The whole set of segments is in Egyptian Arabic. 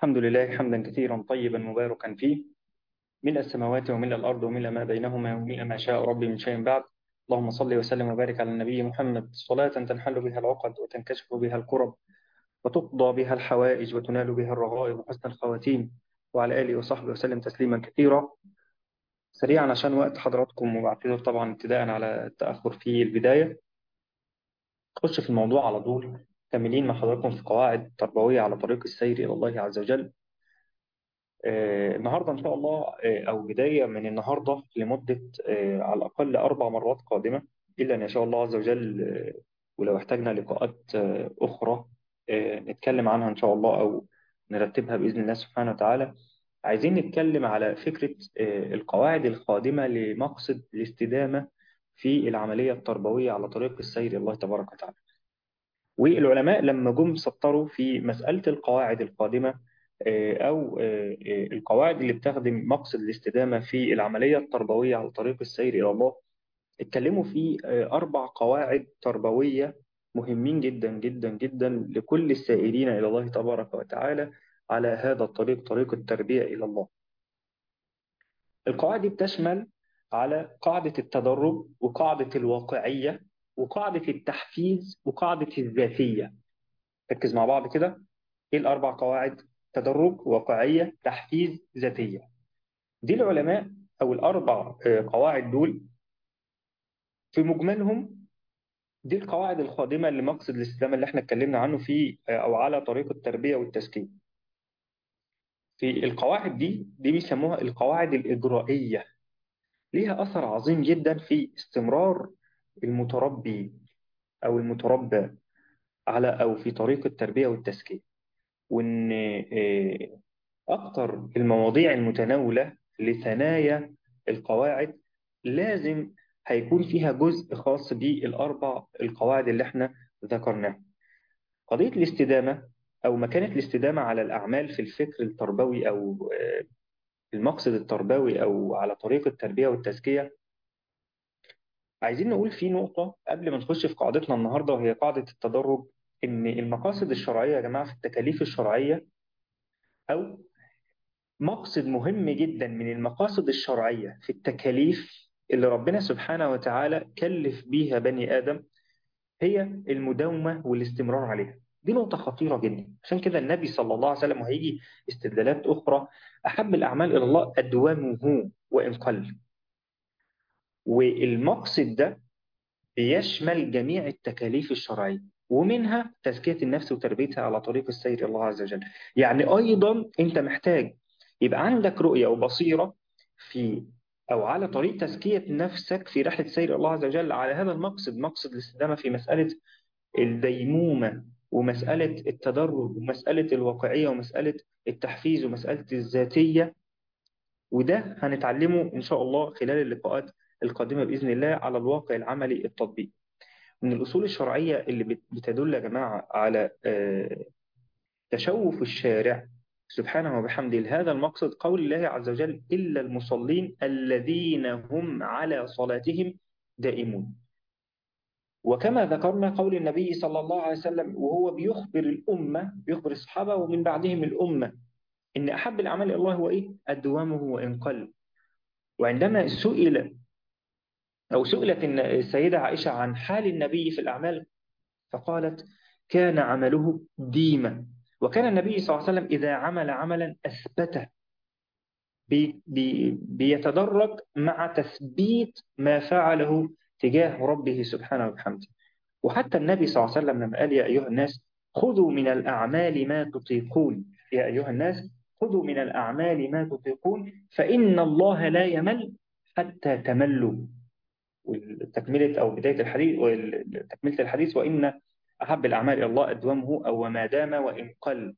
الحمد لله حمدا كثيرا طيبا مباركا فيه ملء السماوات وملء الأرض وملء ما بينهما وملء ما شاء ربي من شيء بعد اللهم صل وسلم وبارك على النبي محمد صلاة تنحل بها العقد وتنكشف بها الكرب وتقضى بها الحوائج وتنال بها الرغائب وحسن الخواتيم وعلى آله وصحبه وسلم تسليما كثيرا سريعا عشان وقت حضراتكم وبعتذر طبعا ابتداء على التأخر في البداية نخش في الموضوع على طول كاملين مع حضراتكم في قواعد تربوية على طريق السير إلى الله عز وجل آه، النهاردة إن شاء الله آه، أو بداية من النهاردة لمدة آه، على الأقل أربع مرات قادمة إلا إن شاء الله عز وجل آه، ولو احتاجنا لقاءات آه، أخرى آه، نتكلم عنها إن شاء الله أو نرتبها بإذن الله سبحانه وتعالى عايزين نتكلم على فكرة آه، القواعد القادمة لمقصد الاستدامة في العملية التربوية على طريق السير إلى الله تبارك وتعالى والعلماء لما جم سطروا في مسألة القواعد القادمة آه، أو آه، آه، القواعد اللي بتخدم مقصد الاستدامة في العملية التربوية على طريق السير إلى الله اتكلموا في آه، أربع قواعد تربوية مهمين جدا جدا جدا لكل السائرين إلى الله تبارك وتعالى على هذا الطريق طريق التربية إلى الله القواعد دي بتشمل على قاعدة التدرب وقاعدة الواقعية وقاعدة التحفيز وقاعدة الذاتية ركز مع بعض كده ايه الاربع قواعد تدرج واقعيه تحفيز ذاتيه دي العلماء او الاربع آه، قواعد دول في مجملهم دي القواعد الخادمه لمقصد الاستدامه اللي احنا اتكلمنا عنه في آه، او على طريق التربيه والتزكيه في القواعد دي دي بيسموها القواعد الاجرائيه ليها اثر عظيم جدا في استمرار المتربي او المتربى على او في طريق التربيه والتزكيه وان آه، أكثر المواضيع المتناولة لثنايا القواعد لازم هيكون فيها جزء خاص بالأربع القواعد اللي احنا ذكرناها قضية الاستدامة أو مكانة الاستدامة على الأعمال في الفكر التربوي أو آه، المقصد التربوي أو على طريق التربية والتزكية عايزين نقول في نقطة قبل ما نخش في قاعدتنا النهاردة وهي قاعدة التدرج إن المقاصد الشرعية يا جماعة في التكاليف الشرعية أو مقصد مهم جدا من المقاصد الشرعية في التكاليف اللي ربنا سبحانه وتعالى كلف بيها بني آدم هي المداومة والاستمرار عليها دي نقطة خطيرة جدا عشان كده النبي صلى الله عليه وسلم وهيجي استدلالات أخرى أحب الأعمال إلى الله أدومه وإن قل والمقصد ده بيشمل جميع التكاليف الشرعية ومنها تزكية النفس وتربيتها على طريق السير إلى الله عز وجل يعني أيضا أنت محتاج يبقى عندك رؤية وبصيرة في أو على طريق تزكية نفسك في رحلة سير إلى الله عز وجل على هذا المقصد مقصد الاستدامة في مسألة الديمومة ومسألة التدرج ومسألة الواقعية ومسألة التحفيز ومسألة الذاتية وده هنتعلمه إن شاء الله خلال اللقاءات القادمة بإذن الله على الواقع العملي التطبيقي من الأصول الشرعية اللي بت- بتدل يا جماعة على آه، تشوف الشارع سبحانه وبحمده لهذا المقصد قول الله عز وجل إلا المصلين الذين هم على صلاتهم دائمون وكما ذكرنا قول النبي صلى الله عليه وسلم وهو بيخبر الأمة بيخبر الصحابة ومن بعدهم الأمة إن أحب الأعمال إلى الله هو إيه؟ أدومه وإن قل وعندما سئل أو سئلت الن- السيدة عائشة عن حال النبي في الأعمال فقالت كان عمله ديما وكان النبي صلى الله عليه وسلم إذا عمل عملا أثبته بي بي بيتدرج مع تثبيت ما فعله تجاه ربه سبحانه وبحمده وحتى النبي صلى الله عليه وسلم لما قال يا أيها الناس خذوا من الأعمال ما تطيقون يا أيها الناس خذوا من الأعمال ما تطيقون فإن الله لا يمل حتى تملوا وتكملة أو بداية الحديث وتكملة الحديث وإن أحب الأعمال إلى الله أدومه أو وما دام وإن قل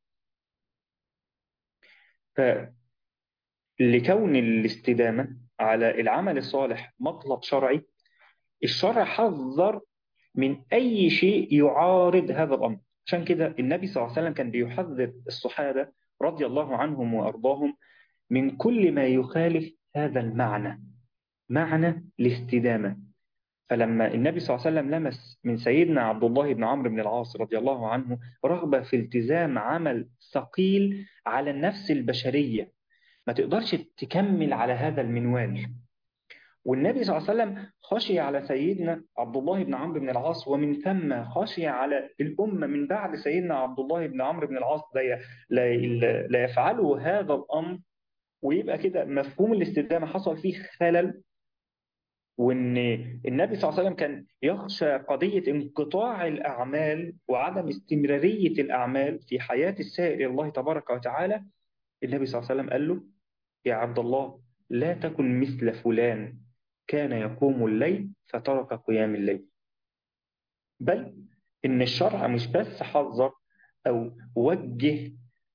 فلكون الاستدامة على العمل الصالح مطلب شرعي الشرع حذر من أي شيء يعارض هذا الأمر عشان كده النبي صلى الله عليه وسلم كان بيحذر الصحابة رضي الله عنهم وأرضاهم من كل ما يخالف هذا المعنى معنى الاستدامة فلما النبي صلى الله عليه وسلم لمس من سيدنا عبد الله بن عمرو بن العاص رضي الله عنه رغبة في التزام عمل ثقيل على النفس البشرية ما تقدرش تكمل على هذا المنوال والنبي صلى الله عليه وسلم خشي على سيدنا عبد الله بن عمرو بن العاص ومن ثم خشي على الأمة من بعد سيدنا عبد الله بن عمرو بن العاص لا لا لا يفعلوا هذا الأمر ويبقى كده مفهوم الاستدامة حصل فيه خلل وان النبي صلى الله عليه وسلم كان يخشى قضيه انقطاع الاعمال وعدم استمراريه الاعمال في حياه السائر الى الله تبارك وتعالى النبي صلى الله عليه وسلم قال له يا عبد الله لا تكن مثل فلان كان يقوم الليل فترك قيام الليل بل ان الشرع مش بس حذر او وجه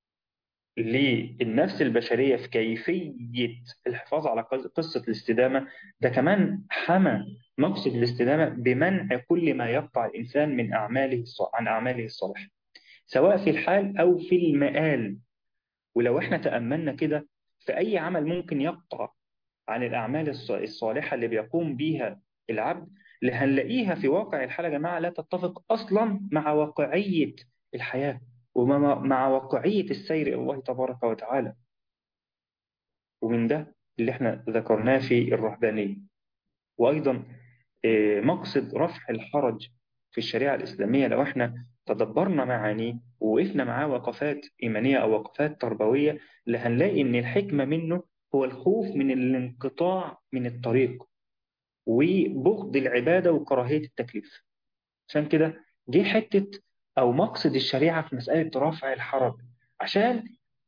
للنفس البشرية في كيفية الحفاظ على قصة الاستدامة ده كمان حمى مقصد الاستدامة بمنع كل ما يقطع الإنسان من أعماله عن أعماله الصالحة سواء في الحال أو في المآل ولو احنا تأملنا كده في أي عمل ممكن يقطع عن الأعمال الصالحة اللي بيقوم بيها العبد اللي هنلاقيها في واقع الحالة يا جماعة لا تتفق أصلا مع واقعية الحياة ومع واقعية السير إلى الله تبارك وتعالى ومن ده اللي احنا ذكرناه في الرهبانية وأيضا مقصد رفع الحرج في الشريعة الإسلامية لو احنا تدبرنا معانيه ووقفنا معاه وقفات إيمانية أو وقفات تربوية اللي هنلاقي إن الحكمة منه هو الخوف من الانقطاع من الطريق وبغض العبادة وكراهية التكليف عشان كده جه حتة أو مقصد الشريعة في مسألة رفع الحرج عشان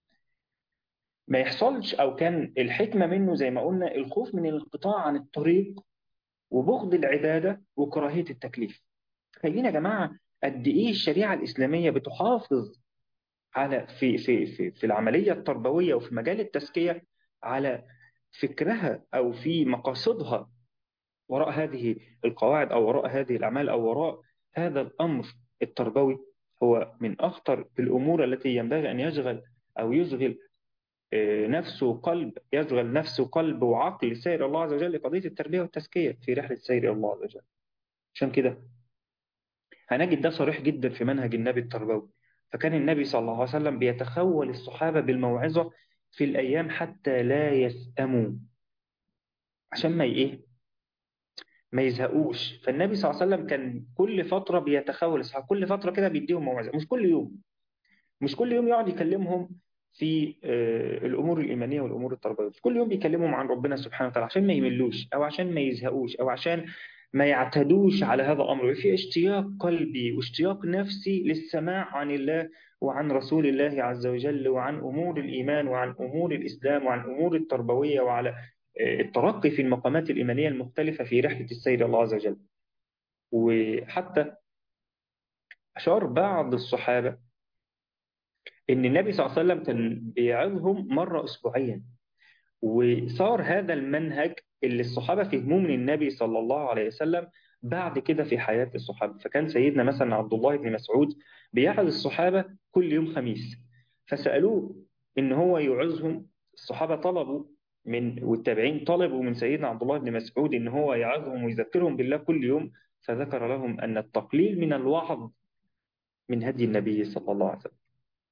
ما يحصلش أو كان الحكمة منه زي ما قلنا الخوف من الانقطاع عن الطريق وبغض العبادة وكراهية التكليف خلينا يا جماعة قد إيه الشريعة الإسلامية بتحافظ على في في في في العملية التربوية وفي مجال التزكية على فكرها أو في مقاصدها وراء هذه القواعد أو وراء هذه الأعمال أو وراء هذا الأمر التربوي هو من أخطر الأمور التي ينبغي أن يشغل أو يشغل نفسه قلب يشغل نفسه قلب وعقل سير الله عز وجل لقضية التربية والتزكية في رحلة سير الله عز وجل عشان كده هنجد ده صريح جدا في منهج النبي التربوي فكان النبي صلى الله عليه وسلم بيتخول الصحابة بالموعظة في الأيام حتى لا يسأموا عشان ما إيه ما يزهقوش فالنبي صلى الله عليه وسلم كان كل فترة بيتخول الصحابة كل فترة كده بيديهم موعظة مش كل يوم مش كل يوم يقعد يكلمهم في الامور الايمانيه والامور التربويه كل يوم بيكلمهم عن ربنا سبحانه وتعالى عشان ما يملوش او عشان ما يزهقوش او عشان ما يعتدوش على هذا الامر في اشتياق قلبي واشتياق نفسي للسماع عن الله وعن رسول الله عز وجل وعن امور الايمان وعن امور الاسلام وعن امور التربويه وعلى الترقي في المقامات الايمانيه المختلفه في رحله السير الله عز وجل وحتى اشار بعض الصحابه ان النبي صلى الله عليه وسلم كان بيعظهم مره اسبوعيا وصار هذا المنهج اللي الصحابه فهموه من النبي صلى الله عليه وسلم بعد كده في حياه الصحابه فكان سيدنا مثلا عبد الله بن مسعود بيعظ الصحابه كل يوم خميس فسالوه ان هو يعظهم الصحابه طلبوا من والتابعين طلبوا من سيدنا عبد الله بن مسعود ان هو يعظهم ويذكرهم بالله كل يوم فذكر لهم ان التقليل من الوعظ من هدي النبي صلى الله عليه وسلم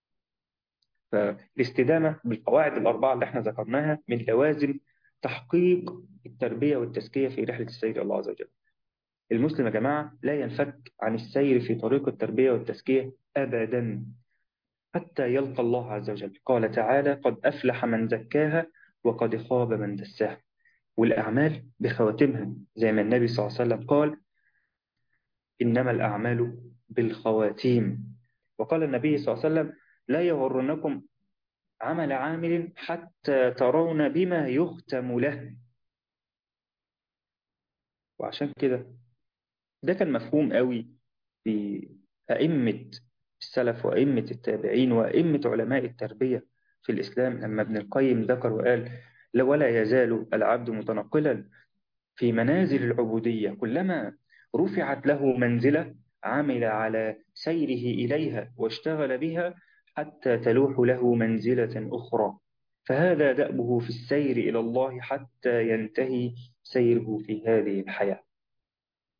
فالاستدامة بالقواعد الأربعة اللي احنا ذكرناها من لوازم تحقيق التربية والتزكية في رحلة السير الله عز وجل المسلم يا جماعة لا ينفك عن السير في طريق التربية والتزكية أبدا حتى يلقى الله عز وجل قال تعالى قد أفلح من زكاها وقد خاب من دساها والأعمال بخواتمها زي ما النبي صلى الله عليه وسلم قال إنما الأعمال بالخواتيم وقال النبي صلى الله عليه وسلم لا يغرنكم عمل عامل حتى ترون بما يختم له وعشان كده ده كان مفهوم قوي في أئمة السلف وأئمة التابعين وأئمة علماء التربية في الإسلام لما ابن القيم ذكر وقال ولا يزال العبد متنقلا في منازل العبودية كلما رفعت له منزلة عمل على سيره إليها واشتغل بها حتى تلوح له منزلة أخرى فهذا دأبه في السير إلى الله حتى ينتهي سيره في هذه الحياة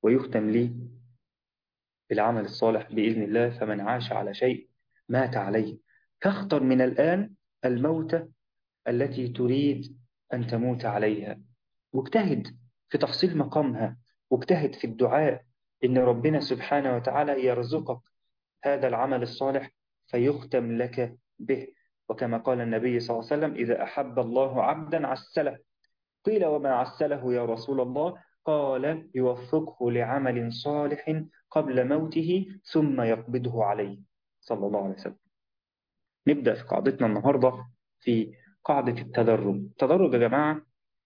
ويختم لي بالعمل الصالح بإذن الله فمن عاش على شيء مات عليه فاختر من الآن الموت التي تريد أن تموت عليها واجتهد في تفصيل مقامها واجتهد في الدعاء إن ربنا سبحانه وتعالى يرزقك هذا العمل الصالح فيختم لك به وكما قال النبي صلى الله عليه وسلم إذا أحب الله عبدا عسله قيل وما عسله يا رسول الله قال يوفقه لعمل صالح قبل موته ثم يقبضه عليه صلى الله عليه وسلم نبدأ في قاعدتنا النهاردة في قاعدة التدرج التدرج يا جماعة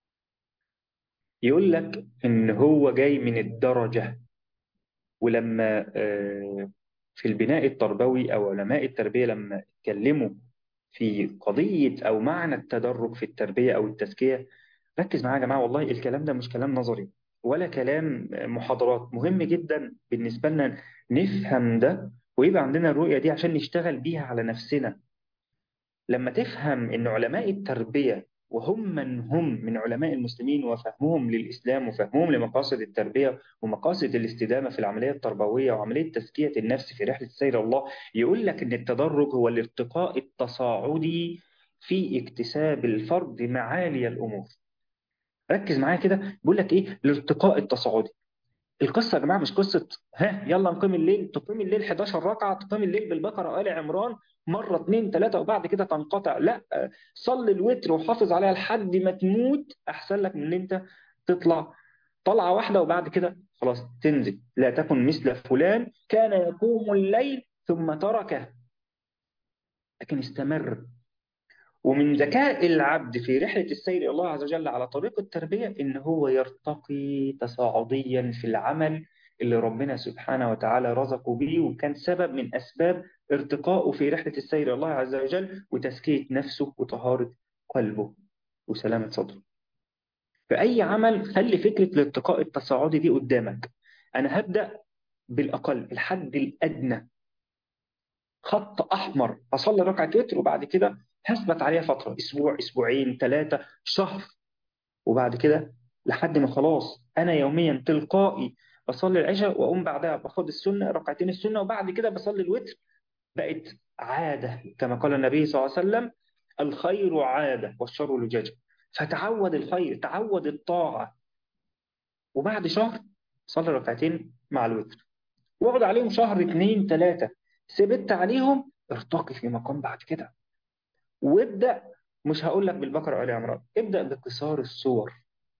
يقول لك إن هو جاي من الدرجة ولما في البناء التربوي أو علماء التربية لما اتكلموا في قضية أو معنى التدرج في التربية أو التزكية ركز معايا يا جماعة والله الكلام ده مش كلام نظري ولا كلام محاضرات مهم جدا بالنسبة لنا نفهم ده ويبقى عندنا الرؤية دي عشان نشتغل بيها على نفسنا لما تفهم ان علماء التربية وهم من هم من علماء المسلمين وفهمهم للإسلام وفهمهم لمقاصد التربية ومقاصد الاستدامة في العملية التربوية وعملية تزكية النفس في رحلة سير الله يقول لك ان التدرج هو الارتقاء التصاعدي في اكتساب الفرد معالي الأمور ركز معايا كده بيقول لك ايه الارتقاء التصاعدي القصه يا جماعه مش قصه ها يلا نقيم الليل تقيم الليل 11 ركعه تقيم الليل بالبقره وال عمران مره اثنين ثلاثه وبعد كده تنقطع لا صلي الوتر وحافظ عليها لحد ما تموت احسن لك من ان انت تطلع طلعه واحده وبعد كده خلاص تنزل لا تكن مثل فلان كان يقوم الليل ثم تركه لكن استمر ومن ذكاء العبد في رحلة السير إلى الله عز وجل على طريق التربية إن هو يرتقي تصاعديا في العمل اللي ربنا سبحانه وتعالى رزقه به وكان سبب من أسباب ارتقائه في رحلة السير إلى الله عز وجل وتزكية نفسه وطهارة قلبه وسلامة صدره فأي عمل خلي فكرة الارتقاء التصاعدي دي قدامك أنا هبدأ بالأقل الحد الأدنى خط أحمر أصلي ركعة وتر وبعد كده هثبت عليها فترة أسبوع أسبوعين ثلاثة شهر وبعد كده لحد ما خلاص أنا يوميا تلقائي بصلي العشاء وأقوم بعدها باخد السنة ركعتين السنة وبعد كده بصلي الوتر بقت عادة كما قال النبي صلى الله عليه وسلم الخير عادة والشر لجاجة فتعود الخير تعود الطاعة وبعد شهر صلي ركعتين مع الوتر واقعد عليهم شهر اثنين ثلاثة ثبت عليهم ارتقي في مقام بعد كده وابدأ مش هقول لك بالبقرة وآل عمران ابدأ بقصار الصور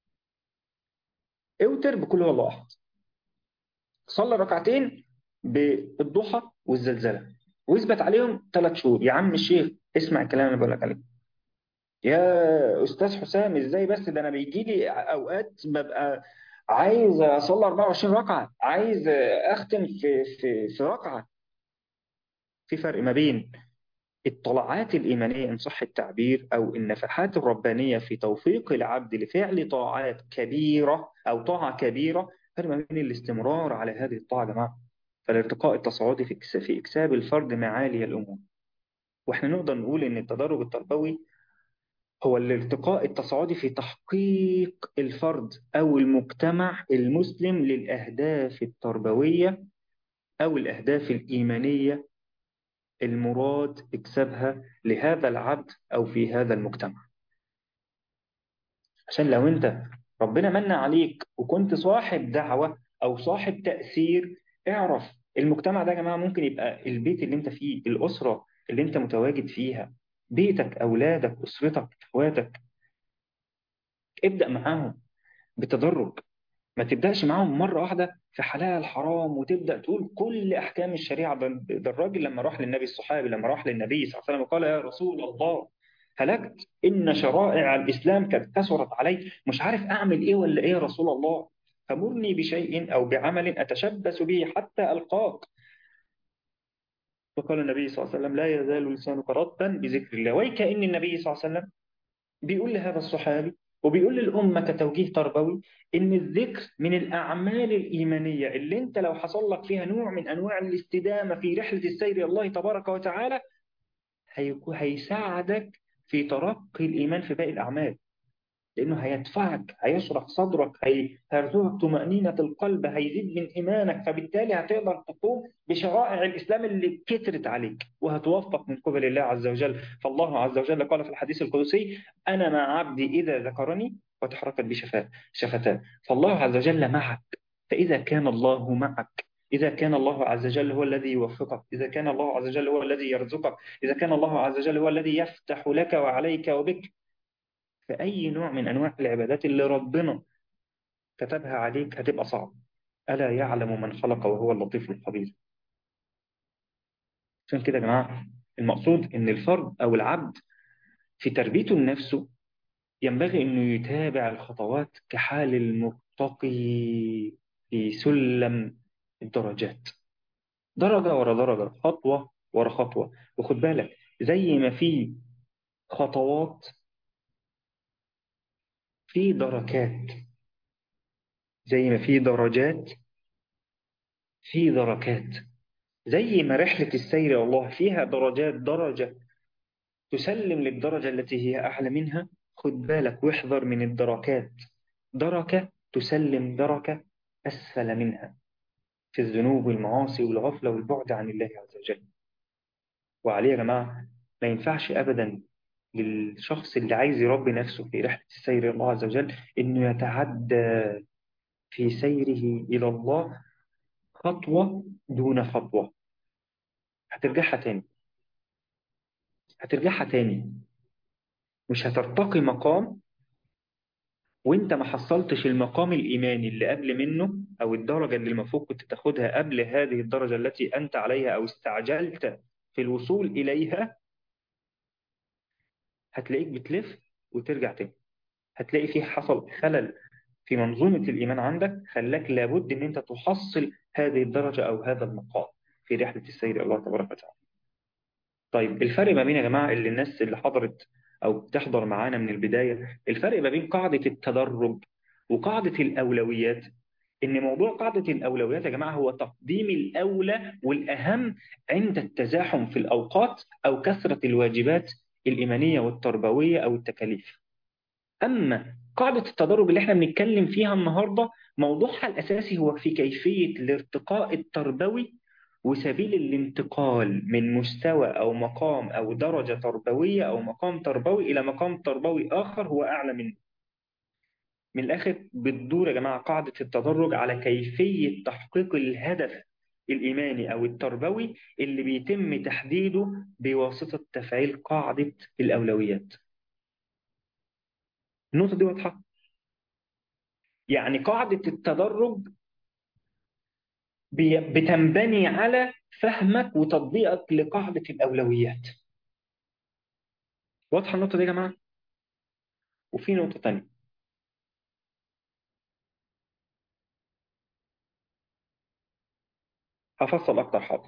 اوتر بكل هو الله أحد صلى ركعتين بالضحى والزلزلة واثبت عليهم ثلاث شهور يا عم الشيخ اسمع الكلام اللي بقول لك عليه يا أستاذ حسام ازاي بس ده أنا بيجي لي أوقات ببقى عايز أصلي 24 ركعة عايز أختم في في في ركعة في فرق ما بين الطلعات الإيمانية إن صح التعبير أو النفحات الربانية في توفيق العبد لفعل طاعات كبيرة أو طاعة كبيرة فرق ما بين الاستمرار على هذه الطاعة يا جماعة فالارتقاء التصاعدي في في إكساب الفرد معالي الأمور وإحنا نقدر نقول إن التدرج التربوي هو الارتقاء التصاعدي في تحقيق الفرد أو المجتمع المسلم للأهداف التربوية أو الأهداف الإيمانية المراد إكسابها لهذا العبد أو في هذا المجتمع عشان لو أنت ربنا من عليك وكنت صاحب دعوة أو صاحب تأثير اعرف المجتمع ده يا جماعة ممكن يبقى البيت اللي أنت فيه الأسرة اللي أنت متواجد فيها بيتك أولادك أسرتك إخواتك ابدأ معاهم بتدرج ما تبدأش معاهم مرة واحدة في حلال حرام وتبدأ تقول كل أحكام الشريعة ده الراجل لما راح للنبي الصحابي لما راح للنبي صلى الله عليه وسلم قال يا رسول الله هلكت إن شرائع الإسلام قد كثرت علي مش عارف أعمل إيه ولا إيه يا رسول الله فمرني بشيء أو بعمل أتشبث به حتى ألقاك فقال النبي صلى الله عليه وسلم لا يزال لسانك رطبا بذكر الله ويكأن النبي صلى الله عليه وسلم بيقول لهذا الصحابي وبيقول للأمة كتوجيه تربوي إن الذكر من الأعمال الإيمانية اللي أنت لو حصل لك فيها نوع من أنواع الاستدامة في رحلة السير إلى الله تبارك وتعالى هيساعدك في ترقي الإيمان في باقي الأعمال لأنه هيدفعك هيشرح صدرك هي- هيرزقك طمأنينة القلب هيزيد من إيمانك فبالتالي هتقدر تقوم بشرائع الإسلام اللي كترت عليك وهتوفق من قبل الله عز وجل فالله عز وجل قال في الحديث القدسي أنا مع عبدي إذا ذكرني وتحركت بي شفاه شفتاه فالله عز وجل معك فإذا كان الله معك إذا كان الله عز وجل هو الذي يوفقك إذا كان الله عز وجل هو الذي يرزقك إذا كان الله عز وجل هو الذي يفتح لك وعليك وبك فأي نوع من أنواع العبادات اللي ربنا كتبها عليك هتبقى صعب ألا يعلم من خلق وهو اللطيف الخبير عشان كده يا جماعة المقصود إن الفرد أو العبد في تربيته لنفسه ينبغي إنه يتابع الخطوات كحال المرتقي في سلم الدرجات درجة ورا درجة خطوة ورا خطوة وخد بالك زي ما في خطوات في دركات زي ما في درجات في دركات زي ما رحلة السير إلى الله فيها درجات درجة تسلم للدرجة التي هي أعلى منها خد بالك واحذر من الدركات دركة تسلم دركة أسفل منها في الذنوب والمعاصي والغفلة والبعد عن الله عز وجل وعليه يا جماعة ما ينفعش أبدا للشخص اللي عايز يربي نفسه في رحلة السير إلى الله عز وجل إنه يتعدى في سيره إلى الله خطوة دون خطوة هترجعها تاني هترجعها تاني مش هترتقي مقام وانت ما حصلتش المقام الإيماني اللي قبل منه أو الدرجة اللي المفروض كنت تاخدها قبل هذه الدرجة التي أنت عليها أو استعجلت في الوصول إليها هتلاقيك بتلف وترجع تاني هتلاقي فيه حصل خلل في منظومة الإيمان عندك خلاك لابد إن أنت تحصل هذه الدرجة أو هذا المقام في رحلة السير إلى الله تبارك وتعالى طيب الفرق ما بين يا جماعة اللي الناس اللي حضرت أو بتحضر معانا من البداية الفرق ما بين قاعدة التدرج وقاعدة الأولويات إن موضوع قاعدة الأولويات يا جماعة هو تقديم الأولى والأهم عند التزاحم في الأوقات أو كثرة الواجبات الإيمانية والتربوية أو التكاليف أما قاعدة التدرج اللي احنا بنتكلم فيها النهاردة موضوعها الأساسي هو في كيفية الارتقاء التربوي وسبيل الانتقال من مستوى أو مقام أو درجة تربوية أو مقام تربوي إلى مقام تربوي آخر هو أعلى منه من الآخر بتدور يا جماعة قاعدة التدرج على كيفية تحقيق الهدف الإيماني أو التربوي اللي بيتم تحديده بواسطة تفعيل قاعدة الأولويات النقطة دي واضحة؟ يعني قاعدة التدرج بي- بتنبني على فهمك وتطبيقك لقاعدة الأولويات واضحة النقطة دي يا جماعة؟ وفي نقطة تانية هفصل أكتر حاضر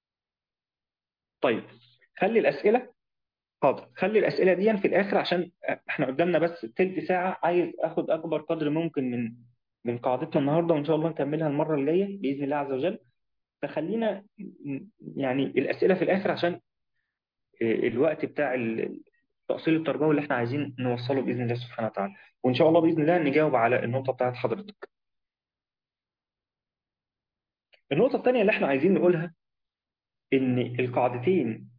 طيب خلي الأسئلة حاضر خلي الأسئلة دي في الآخر عشان احنا قدامنا بس تلت ساعة عايز أخد أكبر قدر ممكن من من قاعدتنا النهاردة وإن شاء الله نكملها المرة الجاية بإذن الله عز وجل فخلينا م- يعني الأسئلة في الآخر عشان الوقت بتاع ال- التأصيل التربوي اللي احنا عايزين نوصله بإذن الله سبحانه وتعالى وإن شاء الله بإذن الله نجاوب على النقطة بتاعت حضرتك النقطة الثانية اللي احنا عايزين نقولها إن القاعدتين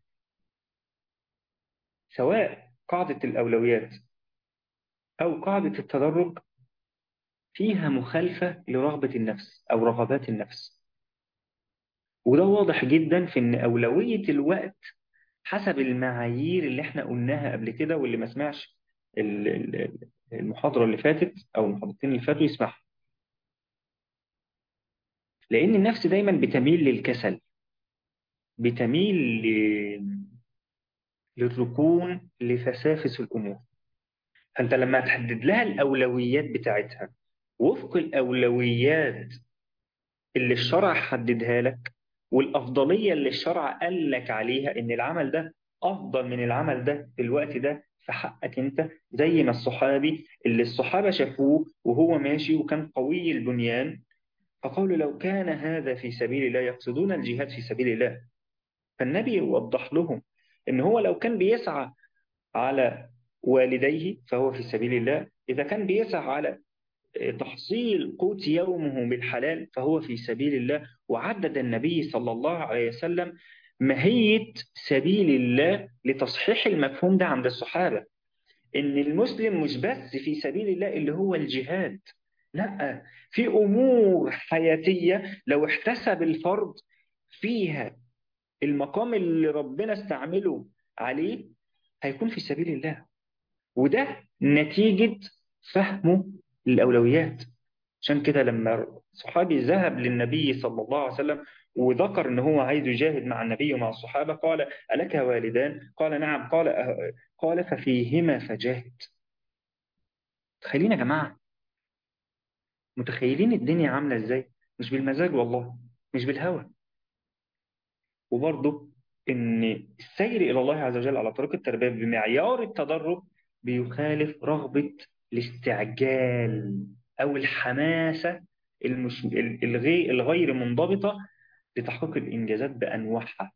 سواء قاعدة الأولويات أو قاعدة التدرج فيها مخالفة لرغبة النفس أو رغبات النفس وده واضح جدا في إن أولوية الوقت حسب المعايير اللي احنا قلناها قبل كده واللي ما سمعش ال- ال- المحاضرة اللي فاتت أو المحاضرتين اللي فاتوا يسمعها لأن النفس دايما بتميل للكسل بتميل ل- للركون لفسافس الأمور فأنت لما تحدد لها الأولويات بتاعتها وفق الأولويات اللي الشرع حددها لك والأفضلية اللي الشرع قال لك عليها إن العمل ده أفضل من العمل ده في الوقت ده في حقك أنت زي ما الصحابي اللي الصحابة شافوه وهو ماشي وكان قوي البنيان فقالوا لو كان هذا في سبيل الله يقصدون الجهاد في سبيل الله فالنبي وضح لهم إن هو لو كان بيسعى على والديه فهو في سبيل الله إذا كان بيسعى على تحصيل قوت يومه بالحلال فهو في سبيل الله وعدد النبي صلى الله عليه وسلم ماهية سبيل الله لتصحيح المفهوم ده عند الصحابة إن المسلم مش بس في سبيل الله اللي هو الجهاد لا في أمور حياتية لو احتسب الفرد فيها المقام اللي ربنا استعمله عليه هيكون في سبيل الله وده نتيجة فهمه للأولويات عشان كده لما صحابي ذهب للنبي صلى الله عليه وسلم وذكر ان هو عايز يجاهد مع النبي ومع الصحابه قال الك والدان؟ قال نعم قال أه قال ففيهما فجاهد. تخيلين يا جماعه متخيلين الدنيا عامله ازاي؟ مش بالمزاج والله مش بالهوى. وبرضه ان السير الى الله عز وجل على طريق التربيه بمعيار التدرج بيخالف رغبه الاستعجال او الحماسه المش... الغي... الغير منضبطه لتحقيق الإنجازات بأنواعها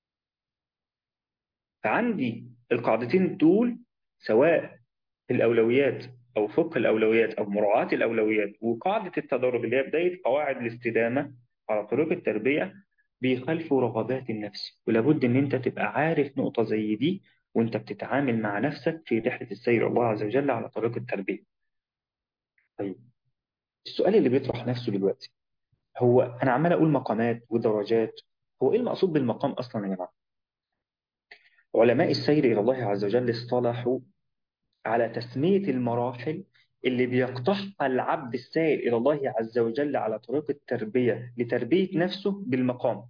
فعندي القاعدتين دول سواء الأولويات أو فقه الأولويات أو مراعاة الأولويات وقاعدة التدرج اللي هي بداية قواعد الاستدامة على طريق التربية بيخالفوا رغبات النفس ولابد إن أنت تبقى عارف نقطة زي دي وأنت بتتعامل مع نفسك في رحلة السير الله عز وجل على طريق التربية. طيب السؤال اللي بيطرح نفسه دلوقتي هو أنا عمال أقول مقامات ودرجات هو إيه المقصود بالمقام أصلا يا جماعة؟ علماء السير إلى الله عز وجل اصطلحوا على تسمية المراحل اللي بيقتحها العبد السائر إلى الله عز وجل على طريق التربية لتربية نفسه بالمقام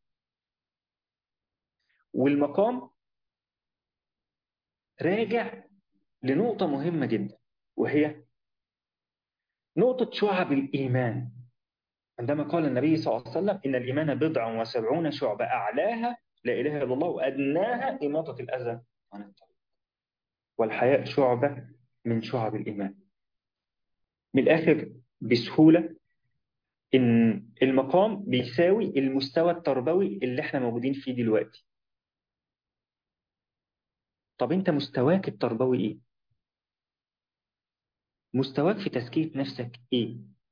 والمقام راجع لنقطة مهمة جدا وهي نقطة شعب الإيمان عندما قال النبي صلى الله عليه وسلم إن الإيمان بضع وسبعون شعبة أعلاها لا إله إلا الله وأدناها إماطة الأذى عن الطريق والحياء شعبة من شعب الإيمان من الآخر بسهولة إن المقام بيساوي المستوى التربوي اللي إحنا موجودين فيه دلوقتي طب أنت مستواك التربوي إيه؟ مستواك في تزكية نفسك إيه؟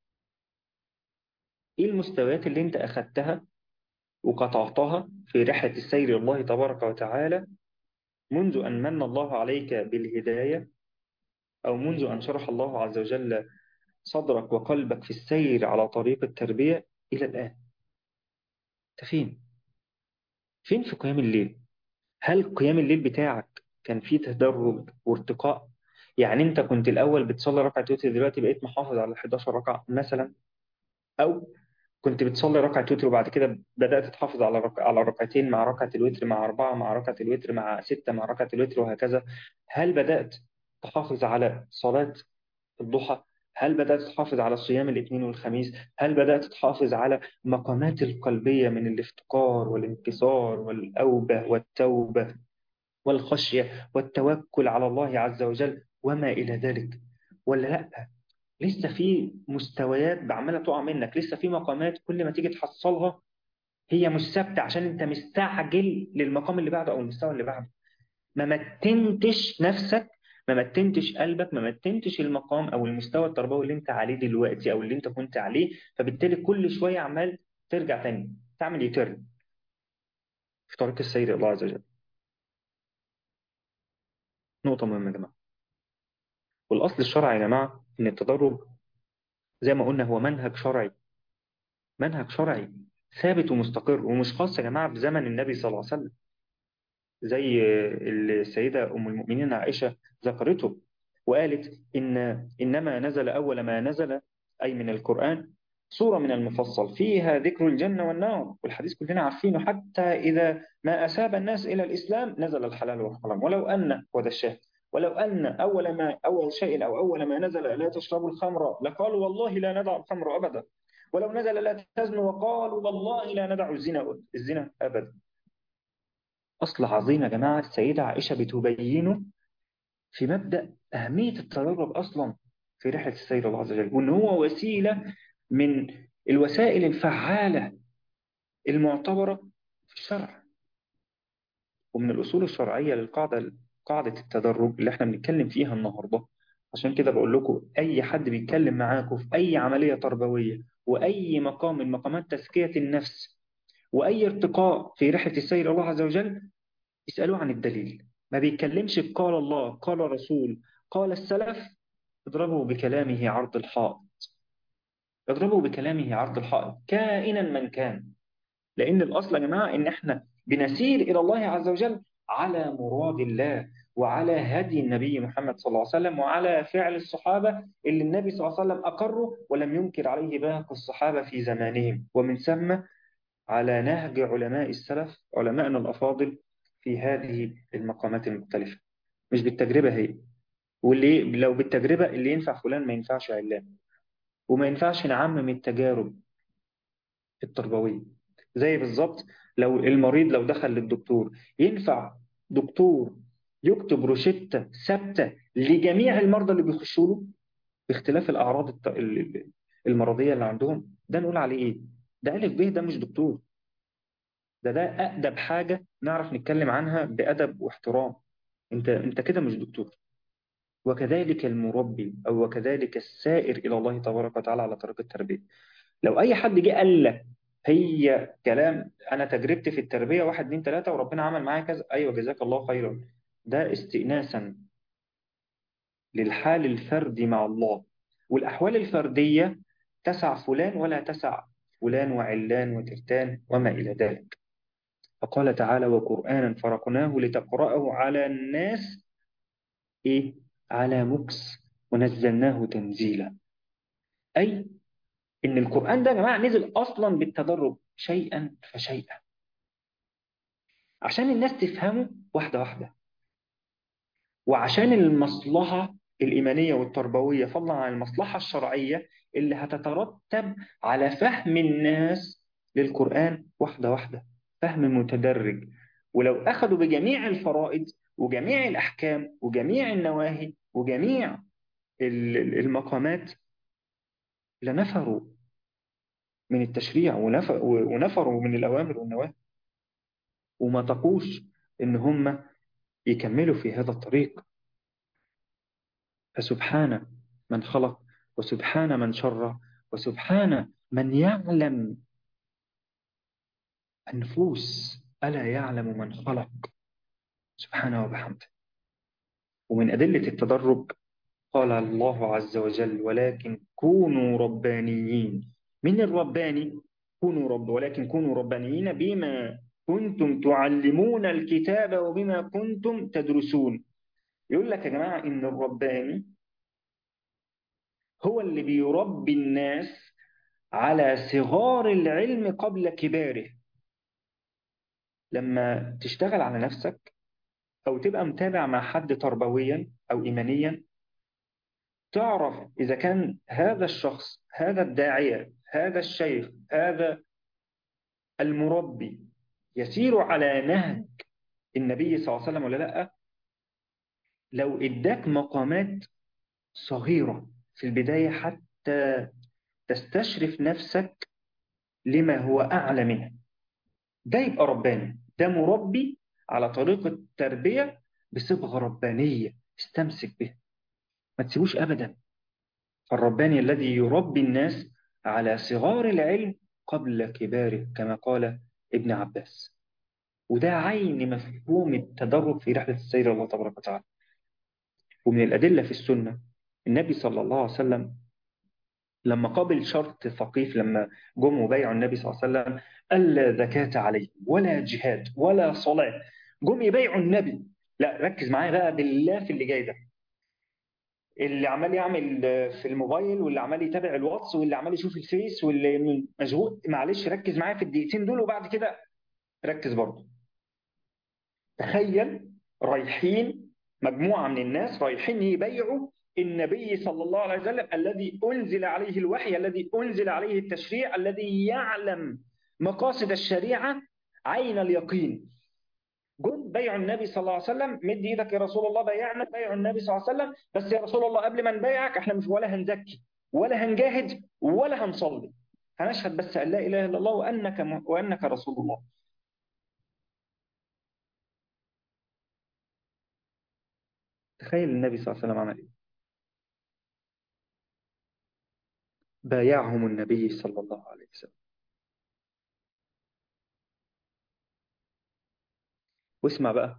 إيه المستويات اللي أنت أخدتها وقطعتها في رحلة السير الله تبارك وتعالى منذ أن من الله عليك بالهداية أو منذ أن شرح الله عز وجل صدرك وقلبك في السير على طريق التربية إلى الآن أنت فين؟ فين في قيام الليل؟ هل قيام الليل بتاعك كان فيه تدرج وارتقاء؟ يعني أنت كنت الأول بتصلي ركعة وتر دلوقتي بقيت محافظ على 11 ركعة مثلا أو كنت بتصلي ركعة وتر وبعد كده بدأت تحافظ على رك... على ركعتين مع ركعة الوتر مع أربعة مع ركعة الوتر مع ستة مع ركعة الوتر وهكذا هل بدأت تحافظ على صلاة الضحى هل بدأت تحافظ على صيام الاثنين والخميس هل بدأت تحافظ على مقامات القلبية من الافتقار والانكسار والأوبة والتوبة والخشية والتوكل على الله عز وجل وما إلى ذلك ولا لأ لسه في مستويات بعمالة تقع منك لسه في مقامات كل ما تيجي تحصلها هي مش ثابتة عشان انت مستعجل للمقام اللي بعده او المستوى اللي بعده ما متنتش نفسك ما متنتش قلبك ما متنتش المقام او المستوى التربوي اللي انت عليه دلوقتي او اللي انت كنت عليه فبالتالي كل شوية عمال ترجع تاني تعمل يترن في طريق السير الله عز وجل نقطة مهمة يا جماعة والأصل الشرعي يا جماعة إن التدرج زي ما قلنا هو منهج شرعي منهج شرعي ثابت ومستقر ومش خاص يا جماعة بزمن النبي صلى الله عليه وسلم زي السيدة أم المؤمنين عائشة ذكرته وقالت إن إنما نزل أول ما نزل أي من القرآن سورة من المفصل فيها ذكر الجنة والنار والحديث كلنا عارفينه حتى إذا ما أساب الناس إلى الإسلام نزل الحلال والحرام ولو أن وده الشاهد ولو أن أول ما أول شيء أو أول ما نزل لا تشربوا الخمر لقالوا والله لا ندع الخمر أبدا ولو نزل لا تزنوا وقالوا والله لا ندع الزنا الزنا أبدا أصل عظيم يا جماعة السيدة عائشة بتبينه في مبدأ أهمية التدرج أصلا في رحلة السير الله عز وجل وإن هو وسيلة من الوسائل الفعالة المعتبرة في الشرع ومن الأصول الشرعية للقاعدة قاعدة التدرج اللي احنا بنتكلم فيها النهاردة عشان كده بقول لكم أي حد بيتكلم معاكم في أي عملية تربوية وأي مقام من مقامات تزكية النفس وأي ارتقاء في رحلة السير الله عز وجل اسألوه عن الدليل ما بيتكلمش قال الله قال رسول قال السلف اضربوا بكلامه عرض الحائط اضربوا بكلامه عرض الحائط كائنا من كان لأن الأصل يا جماعة إن إحنا بنسير إلى الله عز وجل على مراد الله وعلى هدي النبي محمد صلى الله عليه وسلم وعلى فعل الصحابة اللي النبي صلى الله عليه وسلم أقره ولم ينكر عليه باقي الصحابة في زمانهم ومن ثم على نهج علماء السلف علماءنا الأفاضل في هذه المقامات المختلفة مش بالتجربة هي واللي لو بالتجربة اللي ينفع فلان ما ينفعش علان وما ينفعش نعمم التجارب التربوية زي بالظبط لو المريض لو دخل للدكتور ينفع دكتور يكتب روشتة ثابتة لجميع المرضى اللي بيخشوا له باختلاف الأعراض الت- ال- ال- المرضية اللي عندهم ده نقول عليه إيه؟ ده ألف ب ده مش دكتور ده ده أدب حاجة نعرف نتكلم عنها بأدب واحترام أنت أنت كده مش دكتور وكذلك المربي أو وكذلك السائر إلى الله تبارك وتعالى على طريق التربية لو أي حد جه قال لك هي كلام أنا تجربتي في التربية واحد اتنين تلاتة وربنا عمل معايا كذا أيوه جزاك الله خيرا ده استئناسا للحال الفردي مع الله والأحوال الفردية تسع فلان ولا تسع فلان وعلان وترتان وما إلى ذلك فقال تعالى وقرآنا فرقناه لتقرأه على الناس إيه على مكس ونزلناه تنزيلا أي إن القرآن ده يا جماعة نزل أصلا بالتدرج شيئا فشيئا عشان الناس تفهمه واحدة واحدة وعشان المصلحة الإيمانية والتربوية فضلا عن المصلحة الشرعية اللي هتترتب على فهم الناس للقرآن واحدة واحدة فهم متدرج ولو أخذوا بجميع الفرائض وجميع الأحكام وجميع النواهي وجميع ال- ال- المقامات لنفروا من التشريع ونف- ونفروا من الأوامر والنواهي وما تقوش إن هم يكملوا في هذا الطريق فسبحان من خلق وسبحان من شرع وسبحان من يعلم النفوس ألا يعلم من خلق سبحانه وبحمده ومن أدلة التدرج قال الله عز وجل ولكن كونوا ربانيين من الرباني كونوا رب ولكن كونوا ربانيين بما كنتم تعلمون الكتاب وبما كنتم تدرسون يقول لك يا جماعة إن الرباني هو اللي بيربي الناس على صغار العلم قبل كباره لما تشتغل على نفسك أو تبقى متابع مع حد تربويا أو إيمانيا تعرف إذا كان هذا الشخص هذا الداعية هذا الشيخ هذا المربي يسير على نهج النبي صلى الله عليه وسلم ولا لأ لو إداك مقامات صغيرة في البداية حتى تستشرف نفسك لما هو أعلى منها ده يبقى رباني ده مربي على طريقة تربية بصبغة ربانية استمسك بها ما تسيبوش أبدا فالرباني الذي يربي الناس على صغار العلم قبل كباره كما قال ابن عباس وده عين مفهوم التدرج في رحلة السير الله تبارك وتعالى ومن الأدلة في السنة النبي صلى الله عليه وسلم لما قابل شرط ثقيف لما جم وبايعوا النبي صلى الله عليه وسلم ألا زكاة عليه ولا جهاد ولا صلاة جم يبايعوا النبي لا ركز معايا بقى بالله في اللي جاي ده اللي عمال يعمل في الموبايل واللي عمال يتابع الواتس واللي عمال يشوف الفيس واللي مشغول معلش ركز معايا في الدقيقتين دول وبعد كده ركز برضه تخيل رايحين مجموعة من الناس رايحين يبايعوا النبي صلى الله عليه وسلم الذي أنزل عليه الوحي الذي أنزل عليه التشريع الذي يعلم مقاصد الشريعة عين اليقين جم بيعوا النبي صلى الله عليه وسلم مد ايدك يا رسول الله بيعنا بيعوا النبي صلى الله عليه وسلم بس يا رسول الله قبل ما نبيعك احنا مش ولا هنزكي ولا هنجاهد ولا هنصلي هنشهد بس ان لا اله الا الله وانك وانك رسول الله تخيل النبي صلى الله عليه وسلم عمل إيه بايعهم النبي صلى الله عليه وسلم واسمع بقى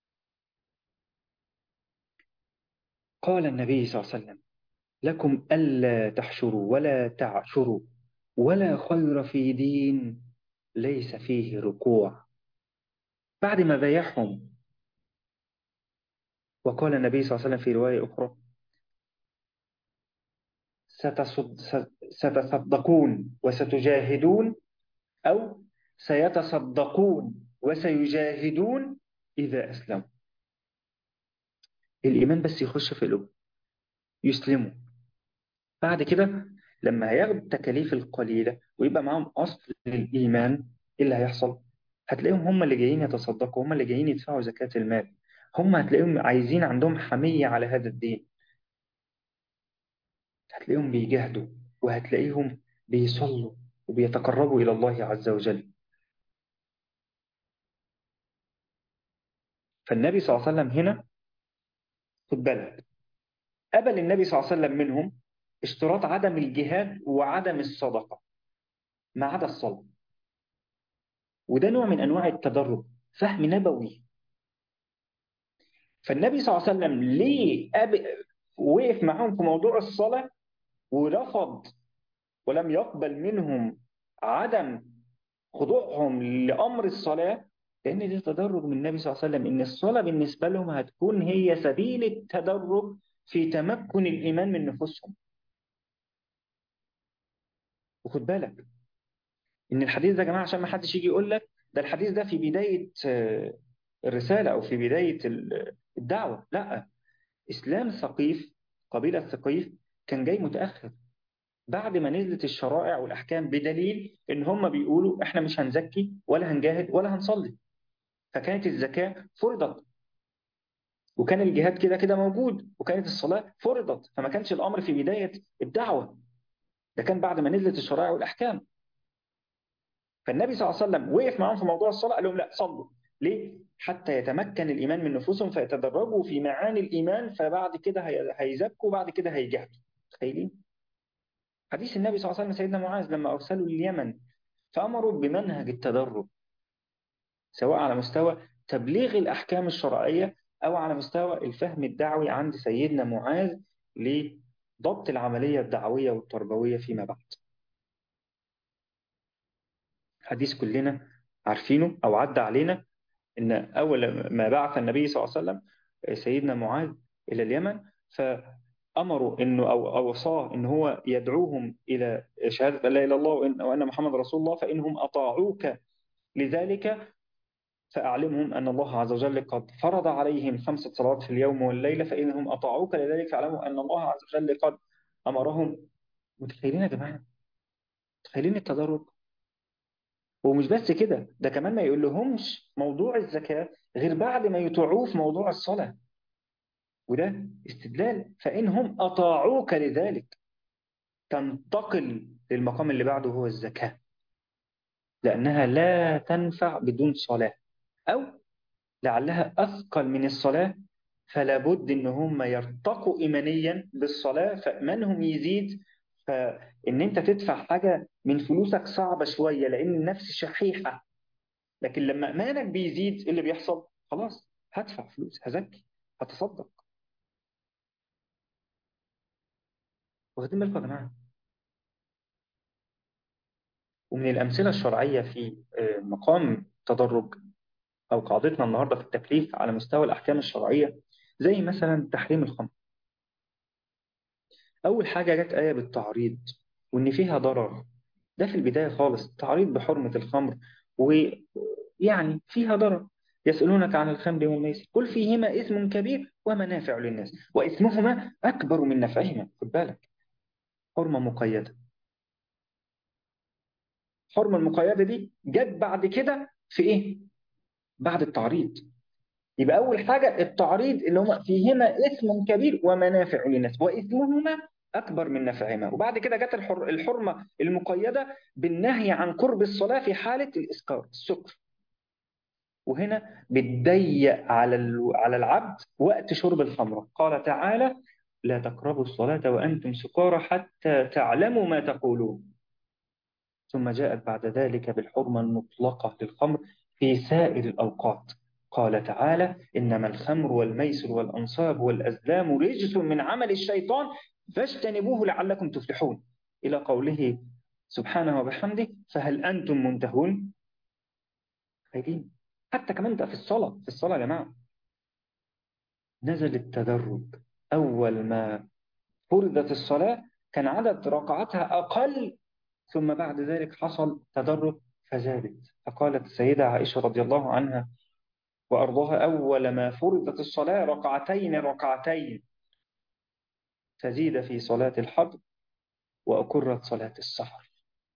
قال النبي صلى الله عليه وسلم لكم ألا تحشروا ولا تعشروا ولا خير في دين ليس فيه ركوع بعد ما بايعهم وقال النبي صلى الله عليه وسلم في رواية أخرى ستصد ستصدقون وستجاهدون أو سيتصدقون وسيجاهدون إذا أسلموا الإيمان بس يخش في قلوب يسلموا بعد كده لما هياخدوا التكاليف القليلة ويبقى معاهم أصل الإيمان إيه اللي هيحصل؟ هتلاقيهم هم اللي جايين يتصدقوا هم اللي جايين يدفعوا زكاة المال هم هتلاقيهم عايزين عندهم حمية على هذا الدين هتلاقيهم بيجاهدوا وهتلاقيهم بيصلوا وبيتقربوا إلى الله عز وجل فالنبي صلى الله عليه وسلم هنا خد بالك قبل النبي صلى الله عليه وسلم منهم اشتراط عدم الجهاد وعدم الصدقة ما عدا الصلاة وده نوع من أنواع التدرج فهم نبوي فالنبي صلى الله عليه وسلم ليه أب... وقف معاهم في موضوع الصلاة ورفض ولم يقبل منهم عدم خضوعهم لأمر الصلاة لأن ده تدرج من النبي صلى الله عليه وسلم إن الصلاة بالنسبة لهم هتكون هي سبيل التدرج في تمكن الإيمان من نفوسهم وخد بالك إن الحديث ده يا جماعة عشان ما حدش يجي يقول لك ده الحديث ده في بداية الرسالة أو في بداية الدعوة لا إسلام ثقيف قبيلة ثقيف كان جاي متأخر بعد ما نزلت الشرائع والأحكام بدليل إن هم بيقولوا إحنا مش هنزكي ولا هنجاهد ولا هنصلي فكانت الزكاة فرضت وكان الجهاد كده كده موجود وكانت الصلاة فرضت فما كانش الأمر في بداية الدعوة ده كان بعد ما نزلت الشرائع والأحكام فالنبي صلى الله عليه وسلم وقف معاهم في موضوع الصلاة قال لهم لا صلوا ليه؟ حتى يتمكن الإيمان من نفوسهم فيتدرجوا في معاني الإيمان فبعد كده هيزكوا وبعد كده هيجاهدوا تخيلين؟ حديث النبي صلى الله عليه وسلم سيدنا معاذ لما أرسلوا لليمن فأمروا بمنهج التدرج سواء على مستوى تبليغ الأحكام الشرعية أو على مستوى الفهم الدعوي عند سيدنا معاذ لضبط العملية الدعوية والتربوية فيما بعد حديث كلنا عارفينه أو عدى علينا إن أول ما بعث النبي صلى الله عليه وسلم سيدنا معاذ إلى اليمن فأمروا إنه أو أوصاه إن هو يدعوهم إلى شهادة لا إله إلا الله وإن, وأن محمد رسول الله فإنهم أطاعوك لذلك فأعلمهم أن الله عز وجل قد فرض عليهم خمسة صلوات في اليوم والليلة فإنهم أطاعوك لذلك فاعلموا أن الله عز وجل قد أمرهم متخيلين يا جماعة متخيلين التدرج ومش بس كده ده كمان ما يقول لهمش موضوع الزكاة غير بعد ما يطيعوه في موضوع الصلاة وده استدلال فإنهم أطاعوك لذلك تنتقل للمقام اللي بعده هو الزكاة لأنها لا تنفع بدون صلاة أو لعلها أثقل من الصلاة فلا بد إن هم يرتقوا إيمانيا بالصلاة فإيمانهم يزيد فإن أنت تدفع حاجة من فلوسك صعبة شوية لأن النفس شحيحة لكن لما إيمانك بيزيد إيه اللي بيحصل؟ خلاص هدفع فلوس هزكي هتصدق واخدين بالكم يا جماعة؟ ومن الأمثلة الشرعية في مقام تدرج أو قاعدتنا النهاردة في التكليف على مستوى الأحكام الشرعية زي مثلا تحريم الخمر أول حاجة جت آية بالتعريض وإن فيها ضرر ده في البداية خالص تعريض بحرمة الخمر ويعني فيها ضرر يسألونك عن الخمر والميسر قل فيهما إثم كبير ومنافع للناس وإثمهما أكبر من نفعهما خد بالك حرمة مقيدة الحرمة المقيدة دي جت بعد كده في إيه؟ بعد التعريض يبقى أول حاجة التعريض اللي هما فيهما إثم كبير ومنافع للناس وإثمهما أكبر من نفعهما وبعد كده جت الحر الحرمة المقيدة بالنهي عن قرب الصلاة في حالة الإسكار السكر وهنا بتضيق على ال- على العبد وقت شرب الخمرة قال تعالى لا تقربوا الصلاة وأنتم سكارى حتى تعلموا ما تقولون ثم جاءت بعد ذلك بالحرمة المطلقة للخمر في سائر الأوقات قال تعالى إنما الخمر والميسر والأنصاب والأزلام رجس من عمل الشيطان فاجتنبوه لعلكم تفلحون إلى قوله سبحانه وبحمده فهل أنتم منتهون خيرين حتى كمان ده في الصلاة في الصلاة يا جماعة نزل التدرج أول ما فرضت الصلاة كان عدد ركعاتها أقل ثم بعد ذلك حصل تدرج فزادت فقالت السيدة عائشة رضي الله عنها وأرضاها أول ما فرضت الصلاة ركعتين ركعتين تزيد في صلاة الحضر وأقرت صلاة السفر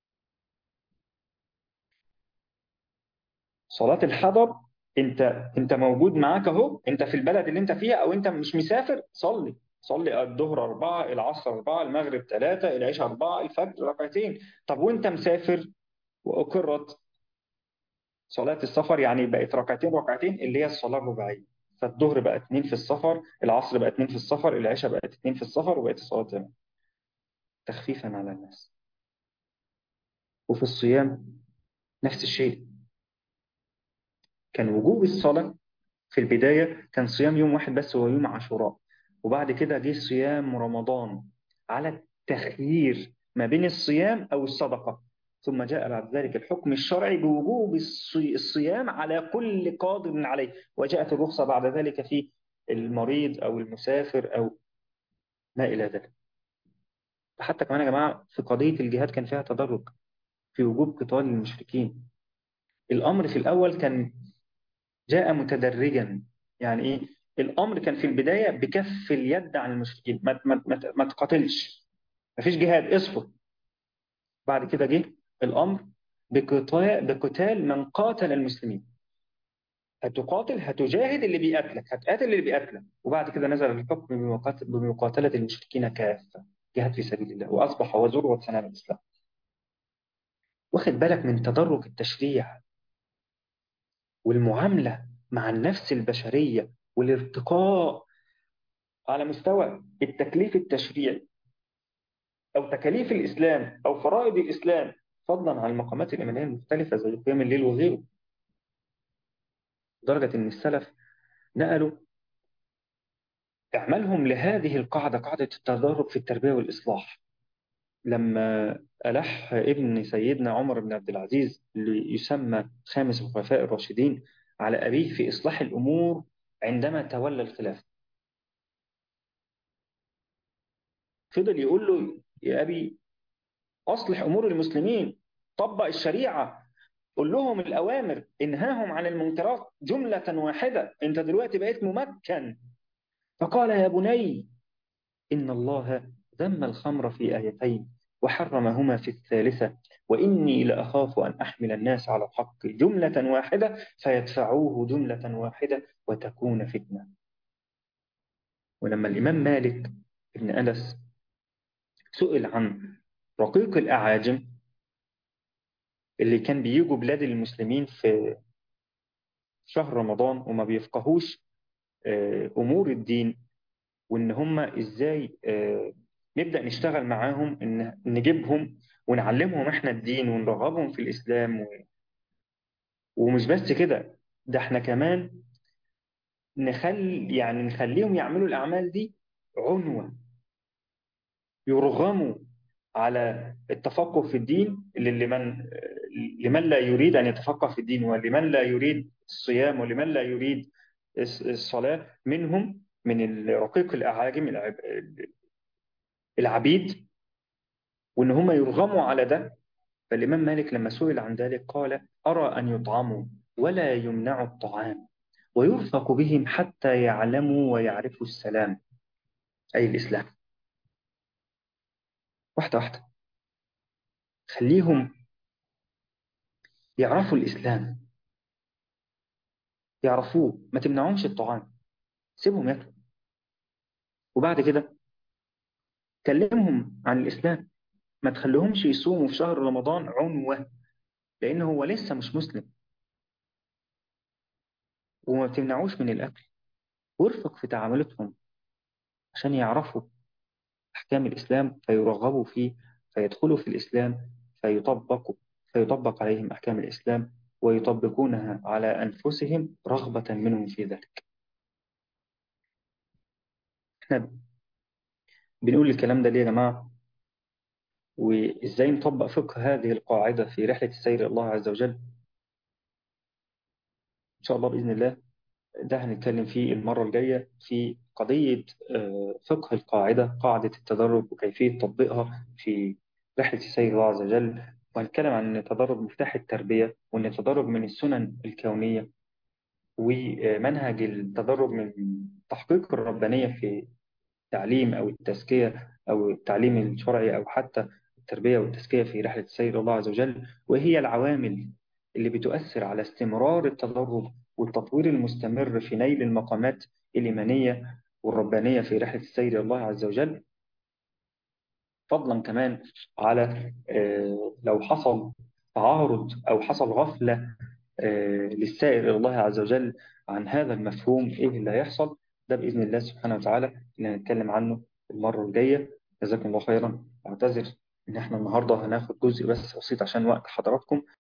صلاة الحضر انت انت موجود معاك اهو انت في البلد اللي انت فيها او انت مش مسافر صلي صلي الظهر أربعة العصر أربعة المغرب ثلاثة العشاء أربعة الفجر ركعتين طب وانت مسافر وأقرت صلاة السفر يعني بقت ركعتين ركعتين اللي هي الصلاة الرباعية فالظهر بقى اتنين في السفر العصر بقى اتنين في السفر العشاء بقت اتنين في السفر وبقت الصلاة تمام تخفيفا على الناس وفي الصيام نفس الشيء كان وجوب الصلاة في البداية كان صيام يوم واحد بس هو يوم عاشوراء وبعد كده جه صيام رمضان على التخيير ما بين الصيام أو الصدقة ثم جاء بعد ذلك الحكم الشرعي بوجوب الصي- الصيام على كل قادر عليه وجاءت الرخصة بعد ذلك في المريض أو المسافر أو ما إلى ذلك حتى كمان يا جماعة في قضية الجهاد كان فيها تدرج في وجوب قتال المشركين الأمر في الأول كان جاء متدرجا يعني ايه الامر كان في البدايه بكف اليد عن المشركين ما ما ما, ما تقاتلش ما فيش جهاد اصفر بعد كده جه الامر بقتال بقتال من قاتل المسلمين هتقاتل هتجاهد اللي بيقاتلك هتقاتل اللي بيقاتلك وبعد كده نزل الحكم بمقاتل- بمقاتله المشركين كافه جهاد في سبيل الله واصبح هو ذروه سنام الاسلام واخد بالك من تدرج التشريع والمعامله مع النفس البشريه والارتقاء على مستوى التكليف التشريعي أو تكاليف الإسلام أو فرائض الإسلام فضلا عن المقامات الإيمانية المختلفة زي قيام الليل وغيره لدرجة إن السلف نقلوا إعمالهم لهذه القاعدة قاعدة التدرج في التربية والإصلاح لما ألح ابن سيدنا عمر بن عبد العزيز اللي يسمى خامس الخلفاء الراشدين على أبيه في إصلاح الأمور عندما تولى الخلافة فضل يقول له يا أبي أصلح أمور المسلمين طبق الشريعة قول لهم الأوامر انهاهم عن المنكرات جملة واحدة أنت دلوقتي بقيت ممكن فقال يا بني إن الله ذم الخمر في آيتين وحرمهما في الثالثة وإني لأخاف أن أحمل الناس على الحق جملة واحدة فيدفعوه جملة واحدة وتكون فتنة ولما الإمام مالك بن أنس سئل عن رقيق الأعاجم اللي كان بيجوا بلاد المسلمين في شهر رمضان وما بيفقهوش آه، أمور الدين وإن هم إزاي آه، نبدأ نشتغل معاهم إن نجيبهم ونعلمهم إحنا الدين ونرغبهم في الإسلام و... ومش بس كده ده إحنا كمان نخلي يعني نخليهم يعملوا الأعمال دي عنوة يرغموا على التفقه في الدين لمن لمن لا يريد أن يتفقه في الدين ولمن لا يريد الصيام ولمن لا يريد الصلاة منهم من رقيق الأعاجم العب- العبيد وإن هم يرغموا على ده فالإمام مالك لما سئل عن ذلك قال أرى أن يطعموا ولا يمنعوا الطعام ويرفق بهم حتى يعلموا ويعرفوا السلام أي الإسلام واحدة واحدة خليهم يعرفوا الإسلام يعرفوه ما تمنعهمش الطعام سيبهم ياكلوا وبعد كده كلمهم عن الإسلام ما تخليهمش يصوموا في شهر رمضان عنوة لأن هو لسه مش مسلم وما بتمنعوش من الأكل وارفق في تعاملاتهم عشان يعرفوا أحكام الإسلام فيرغبوا فيه فيدخلوا في الإسلام فيطبقوا فيطبق عليهم أحكام الإسلام ويطبقونها على أنفسهم رغبة منهم في ذلك احنا بنقول الكلام ده ليه يا جماعة وإزاي نطبق فقه هذه القاعدة في رحلة السير إلى الله عز وجل إن شاء الله بإذن الله ده هنتكلم فيه المرة الجاية في قضية آه، فقه القاعدة قاعدة التدرج وكيفية تطبيقها في رحلة السير إلى الله عز وجل وهنتكلم عن أن التدرج مفتاح التربية وأن التدرج من السنن الكونية ومنهج التدرج من تحقيق الربانية في التعليم أو التزكية أو التعليم الشرعي أو حتى التربية والتزكية في رحلة السير إلى الله عز وجل وهي العوامل اللي بتؤثر على استمرار التدرج والتطوير المستمر في نيل المقامات الإيمانية والربانية في رحلة السير إلى الله عز وجل فضلا كمان على آه، لو حصل تعارض أو حصل غفلة آه، للسائر إلى الله عز وجل عن هذا المفهوم إيه اللي هيحصل ده بإذن الله سبحانه وتعالى اللي هنتكلم عنه المرة الجاية جزاكم الله خيرا أعتذر إن إحنا النهاردة هناخد جزء بس بسيط عشان وقت حضراتكم